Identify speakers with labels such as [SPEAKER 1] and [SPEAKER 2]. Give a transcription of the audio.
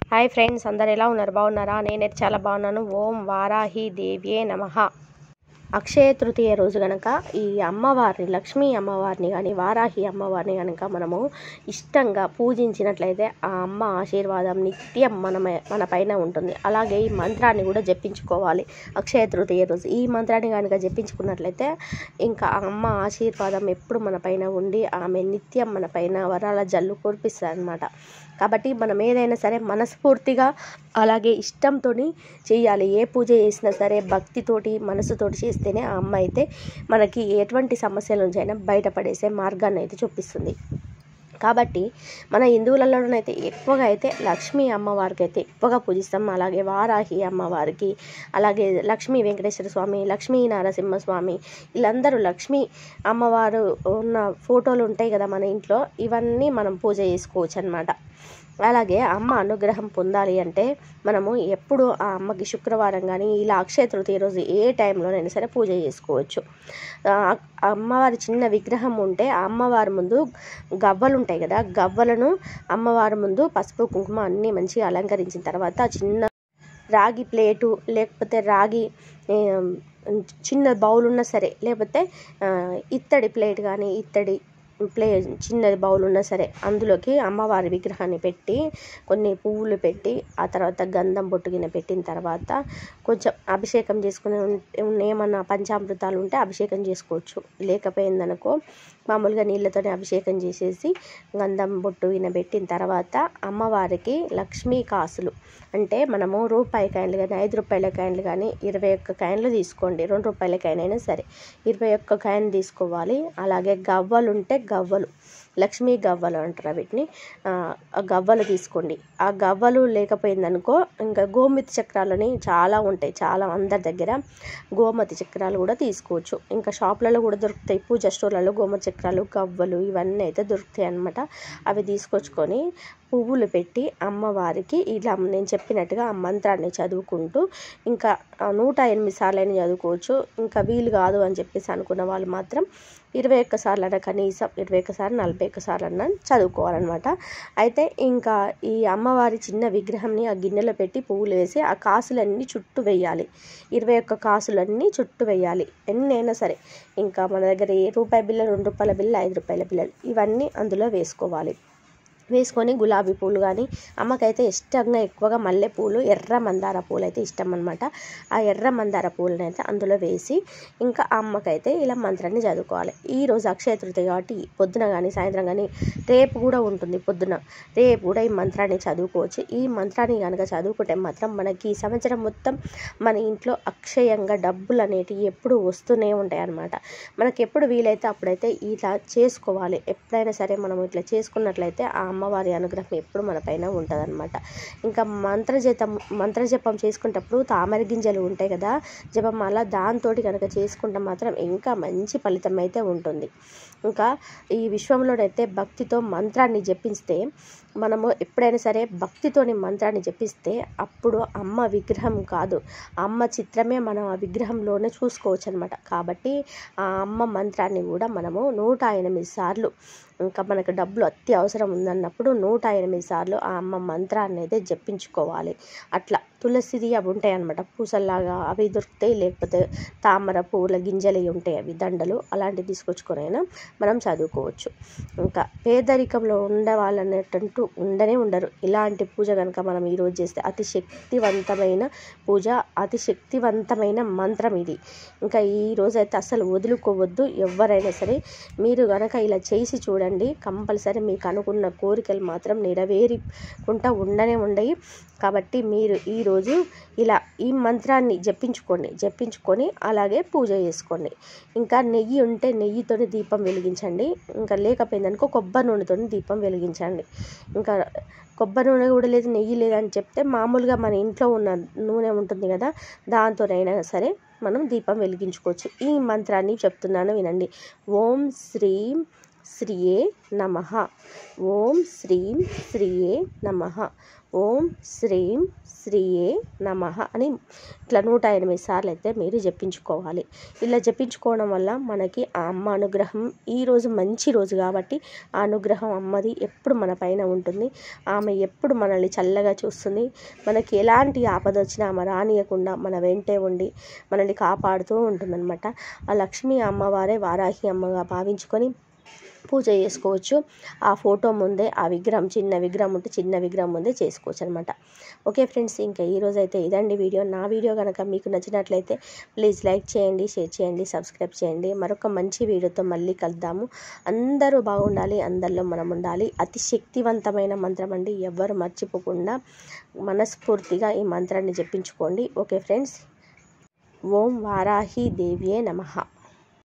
[SPEAKER 1] hi friends అందరు ఎలా ఉన్నారు బాగున్నారా నేనైతే చాలా బాగున్నాను ఓం వారాహి దేవ్యే నమః అక్షయ తృతీయ రోజు గనక ఈ అమ్మవారిని లక్ష్మీ అమ్మవారిని కానీ వారాహి అమ్మవారిని కనుక మనము ఇష్టంగా పూజించినట్లయితే ఆ అమ్మ ఆశీర్వాదం నిత్యం మన మన పైన ఉంటుంది అలాగే ఈ మంత్రాన్ని కూడా జపించుకోవాలి అక్షయ తృతీయ రోజు ఈ మంత్రాన్ని కనుక జపించుకున్నట్లయితే ఇంకా ఆ అమ్మ ఆశీర్వాదం ఎప్పుడు మన పైన ఉండి ఆమె నిత్యం మన పైన వరాల జల్లు కురిపిస్తుంది అనమాట కాబట్టి మనం ఏదైనా సరే మనస్ఫూర్తిగా అలాగే ఇష్టంతో చేయాలి ఏ పూజ చేసినా సరే భక్తితోటి మనసుతోటి చేస్తేనే ఆ అమ్మ అయితే మనకి ఎటువంటి సమస్యల నుంచి అయినా బయటపడేసే మార్గాన్ని అయితే చూపిస్తుంది కాబట్టి మన హిందువులలోనైతే ఎక్కువగా అయితే లక్ష్మీ అమ్మవారికి అయితే ఎక్కువగా పూజిస్తాం అలాగే వారాహి అమ్మవారికి అలాగే లక్ష్మీ వెంకటేశ్వర స్వామి లక్ష్మీ నరసింహస్వామి వీళ్ళందరూ లక్ష్మీ అమ్మవారు ఉన్న ఫోటోలు ఉంటాయి కదా మన ఇంట్లో ఇవన్నీ మనం పూజ చేసుకోవచ్చు అనమాట అలాగే అమ్మ అనుగ్రహం పొందాలి అంటే మనము ఎప్పుడు ఆ అమ్మకి శుక్రవారం కానీ ఇలా అక్షయ తృతీయ రోజు ఏ టైంలోనైనా సరే పూజ చేసుకోవచ్చు ఆ అమ్మవారి చిన్న విగ్రహం ఉంటే ఆ అమ్మవారి ముందు గవ్వలు ఉంటాయి కదా గవ్వలను అమ్మవారి ముందు పసుపు కుంకుమ అన్నీ మంచిగా అలంకరించిన తర్వాత చిన్న రాగి ప్లేటు లేకపోతే రాగి చిన్న బౌల్ ఉన్నా సరే లేకపోతే ఇత్తడి ప్లేట్ కానీ ఇత్తడి ప్లే చిన్నది బౌల్ ఉన్నా సరే అందులోకి అమ్మవారి విగ్రహాన్ని పెట్టి కొన్ని పువ్వులు పెట్టి ఆ తర్వాత గంధం బొట్టుగిన పెట్టిన తర్వాత కొంచెం అభిషేకం చేసుకుని ఏమన్నా పంచామృతాలు ఉంటే అభిషేకం చేసుకోవచ్చు లేకపోయిందనుకో మామూలుగా నీళ్ళతోనే అభిషేకం చేసేసి గంధం బొట్టు గిన పెట్టిన తర్వాత అమ్మవారికి లక్ష్మీ కాసులు అంటే మనము రూపాయి కాయలు కానీ ఐదు రూపాయల కాయలు కానీ ఇరవై ఒక్క కాయలు తీసుకోండి రెండు రూపాయల కాయన అయినా సరే ఇరవై ఒక్క కాయను తీసుకోవాలి అలాగే గవ్వలు ఉంటే గవ్వలు లక్ష్మీ గవ్వలు అంటారు వీటిని గవ్వలు తీసుకోండి ఆ గవ్వలు లేకపోయిందనుకో ఇంకా గోమతి చక్రాలని చాలా ఉంటాయి చాలా అందరి దగ్గర గోమతి చక్రాలు కూడా తీసుకోవచ్చు ఇంకా షాప్లలో కూడా దొరుకుతాయి పూజ స్టోర్లలో గోమతి చక్రాలు గవ్వలు ఇవన్నీ అయితే దొరుకుతాయి అనమాట అవి తీసుకొచ్చుకొని పువ్వులు పెట్టి అమ్మవారికి ఇలా నేను చెప్పినట్టుగా ఆ మంత్రాన్ని చదువుకుంటూ ఇంకా నూట ఎనిమిది సార్లు అయినా చదువుకోవచ్చు ఇంకా వీలు కాదు అని చెప్పేసి అనుకున్న వాళ్ళు మాత్రం ఇరవై ఒక్క సార్లు అన్న కనీసం ఇరవై ఒక్క సార్లు నలభై ఒక్క సార్లు అన్న చదువుకోవాలన్నమాట అయితే ఇంకా ఈ అమ్మవారి చిన్న విగ్రహంని ఆ గిన్నెలో పెట్టి పువ్వులు వేసి ఆ కాసులన్నీ చుట్టూ వేయాలి ఇరవై ఒక్క కాసులన్నీ చుట్టూ వేయాలి ఎన్నైనా సరే ఇంకా మన దగ్గర ఏ రూపాయి బిల్లలు రెండు రూపాయల బిల్ల ఐదు రూపాయల బిల్లలు ఇవన్నీ అందులో వేసుకోవాలి వేసుకొని గులాబీ పూలు కానీ అమ్మకైతే ఇష్టంగా ఎక్కువగా మల్లె పూలు ఎర్ర మందార పూలు అయితే ఇష్టం అనమాట ఆ ఎర్ర మందార పూలను అయితే అందులో వేసి ఇంకా అమ్మకైతే ఇలా మంత్రాన్ని చదువుకోవాలి ఈ రోజు అక్షయ తృతీయ కాబట్టి పొద్దున కానీ సాయంత్రం కానీ రేపు కూడా ఉంటుంది పొద్దున రేపు కూడా ఈ మంత్రాన్ని చదువుకోవచ్చు ఈ మంత్రాన్ని కనుక చదువుకుంటే మాత్రం మనకి ఈ సంవత్సరం మొత్తం మన ఇంట్లో అక్షయంగా డబ్బులు అనేటివి ఎప్పుడు వస్తూనే ఉంటాయి అన్నమాట మనకి ఎప్పుడు వీలైతే అప్పుడైతే ఇలా చేసుకోవాలి ఎప్పుడైనా సరే మనం ఇట్లా చేసుకున్నట్లయితే ఆ అమ్మవారి అనుగ్రహం ఎప్పుడు మన పైన ఉంటుందన్నమాట ఇంకా మంత్రజపం మంత్రజపం చేసుకునేటప్పుడు తామర గింజలు ఉంటాయి కదా జపమాల దాంతో కనుక చేసుకుంటే మాత్రం ఇంకా మంచి ఫలితం అయితే ఉంటుంది ఇంకా ఈ విశ్వంలోనైతే భక్తితో మంత్రాన్ని జపిస్తే మనము ఎప్పుడైనా సరే భక్తితోని మంత్రాన్ని జపిస్తే అప్పుడు అమ్మ విగ్రహం కాదు అమ్మ చిత్రమే మనం ఆ విగ్రహంలోనే చూసుకోవచ్చు అనమాట కాబట్టి ఆ అమ్మ మంత్రాన్ని కూడా మనము నూట ఎనిమిది సార్లు ఇంకా మనకు డబ్బులు అతి అవసరం ఉందన్నప్పుడు నూట ఎనిమిది సార్లు ఆ అమ్మ మంత్రాన్ని అయితే జపించుకోవాలి అట్లా తులసిది అవి ఉంటాయి అనమాట పూసల్లాగా అవి దొరుకుతాయి లేకపోతే తామర పూల గింజలు ఉంటాయి అవి దండలు అలాంటివి తీసుకొచ్చుకొని అయినా మనం చదువుకోవచ్చు ఇంకా పేదరికంలో ఉండే వాళ్ళనేటంటూ ఉండనే ఉండరు ఇలాంటి పూజ కనుక మనం ఈరోజు చేస్తే అతి శక్తివంతమైన పూజ అతి శక్తివంతమైన మంత్రం ఇది ఇంకా ఈ రోజైతే అసలు వదులుకోవద్దు ఎవరైనా సరే మీరు కనుక ఇలా చేసి చూడండి కంపల్సరీ మీకు అనుకున్న కోరికలు మాత్రం నెరవేరుకుంటా ఉండనే ఉండయి కాబట్టి మీరు ఈరోజు ఇలా ఈ మంత్రాన్ని జపించుకోండి జపించుకొని అలాగే పూజ చేసుకోండి ఇంకా నెయ్యి ఉంటే నెయ్యితోని దీపం వెలిగించండి ఇంకా లేకపోయిందనుకో కొబ్బరి నూనెతో దీపం వెలిగించండి ఇంకా కొబ్బరి నూనె కూడా లేదు నెయ్యి లేదని చెప్తే మామూలుగా మన ఇంట్లో ఉన్న నూనె ఉంటుంది కదా దాంతోనైనా సరే మనం దీపం వెలిగించుకోవచ్చు ఈ మంత్రాన్ని చెప్తున్నాను వినండి ఓం శ్రీం శ్రీయే నమ ఓం శ్రీం శ్రీయే నమ ఓం శ్రీం శ్రీయే నమ అని ఇట్లా నూట ఎనిమిది సార్లు అయితే మీరు జపించుకోవాలి ఇలా జపించుకోవడం వల్ల మనకి ఆ అమ్మ అనుగ్రహం ఈరోజు మంచి రోజు కాబట్టి ఆ అనుగ్రహం అమ్మది ఎప్పుడు మన పైన ఉంటుంది ఆమె ఎప్పుడు మనల్ని చల్లగా చూస్తుంది మనకి ఎలాంటి ఆపద వచ్చినా ఆమె రానియకుండా మన వెంటే ఉండి మనల్ని కాపాడుతూ ఉంటుందన్నమాట ఆ లక్ష్మీ అమ్మవారే వారాహి అమ్మగా భావించుకొని పూజ చేసుకోవచ్చు ఆ ఫోటో ముందే ఆ విగ్రహం చిన్న విగ్రహం ఉంటే చిన్న విగ్రహం ముందే చేసుకోవచ్చు అనమాట ఓకే ఫ్రెండ్స్ ఇంకా ఈరోజు అయితే ఇదండి వీడియో నా వీడియో కనుక మీకు నచ్చినట్లయితే ప్లీజ్ లైక్ చేయండి షేర్ చేయండి సబ్స్క్రైబ్ చేయండి మరొక మంచి వీడియోతో మళ్ళీ కలుద్దాము అందరూ బాగుండాలి అందరిలో మనం ఉండాలి అతి శక్తివంతమైన మంత్రం అండి ఎవ్వరు మర్చిపోకుండా మనస్ఫూర్తిగా ఈ మంత్రాన్ని జపించుకోండి ఓకే ఫ్రెండ్స్ ఓం వారాహి దేవ్యే నమః